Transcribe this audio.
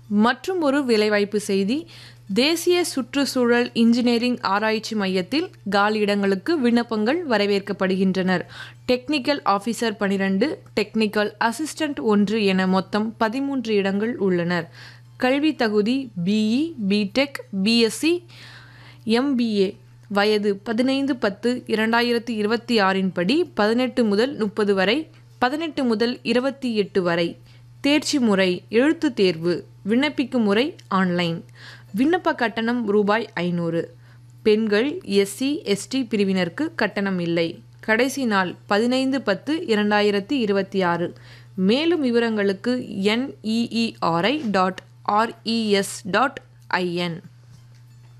மற்றும் ஒரு வேலைவாய்ப்பு செய்தி தேசிய சுற்றுச்சூழல் இன்ஜினியரிங் ஆராய்ச்சி மையத்தில் காலியிடங்களுக்கு விண்ணப்பங்கள் வரவேற்கப்படுகின்றனர் டெக்னிக்கல் ஆஃபீஸர் பனிரெண்டு டெக்னிக்கல் அசிஸ்டண்ட் ஒன்று என மொத்தம் பதிமூன்று இடங்கள் உள்ளனர் கல்வி தகுதி பிஇ பிடெக் பிஎஸ்சி எம்பிஏ வயது பதினைந்து பத்து இரண்டாயிரத்தி இருபத்தி ஆறின் படி பதினெட்டு முதல் முப்பது வரை பதினெட்டு முதல் இருபத்தி எட்டு வரை தேர்ச்சி முறை எழுத்துத் தேர்வு விண்ணப்பிக்கும் முறை ஆன்லைன் விண்ணப்ப கட்டணம் ரூபாய் ஐநூறு பெண்கள் எஸ்சி எஸ்டி பிரிவினருக்கு கட்டணம் இல்லை கடைசி நாள் பதினைந்து பத்து இரண்டாயிரத்தி இருபத்தி ஆறு மேலும் விவரங்களுக்கு NEERI dot RES dot IN